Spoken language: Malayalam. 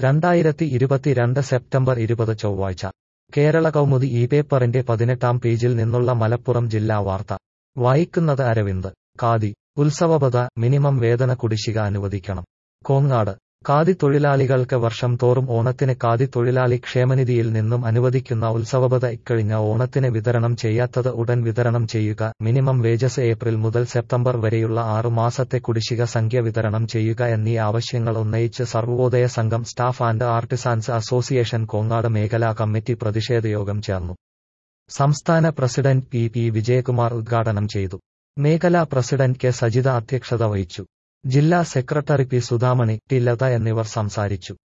രണ്ടായിരത്തി ഇരുപത്തിരണ്ട് സെപ്റ്റംബർ ഇരുപത് ചൊവ്വാഴ്ച കേരള കൗമുദി ഈ പേപ്പറിന്റെ പതിനെട്ടാം പേജിൽ നിന്നുള്ള മലപ്പുറം ജില്ലാ വാർത്ത വായിക്കുന്നത് അരവിന്ദ് ഖാദി ഉത്സവപത മിനിമം വേതന കുടിശ്ശിക അനുവദിക്കണം കോങ്ങാട് ഖാദി തൊഴിലാളികൾക്ക് വർഷം തോറും ഓണത്തിന് ഖാദി തൊഴിലാളി ക്ഷേമനിധിയിൽ നിന്നും അനുവദിക്കുന്ന ഉത്സവപത ഇക്കഴിഞ്ഞ ഓണത്തിന് വിതരണം ചെയ്യാത്തത് ഉടൻ വിതരണം ചെയ്യുക മിനിമം വേജസ് ഏപ്രിൽ മുതൽ സെപ്റ്റംബർ വരെയുള്ള ആറു മാസത്തെ കുടിശ്ശിക സംഖ്യ വിതരണം ചെയ്യുക എന്നീ ആവശ്യങ്ങൾ ഉന്നയിച്ച് Sarvodaya Sangham staff and artisans association Kongad മേഖലാ കമ്മിറ്റി പ്രതിഷേധയോഗം ചേർന്നു സംസ്ഥാന പ്രസിഡന്റ് പി പി വിജയകുമാർ ഉദ്ഘാടനം ചെയ്തു മേഖലാ പ്രസിഡന്റ് കെ സജിത അധ്യക്ഷത വഹിച്ചു ജില്ലാ secretary P Sudhamani T Latha എന്നിവർ സംസാരിച്ചു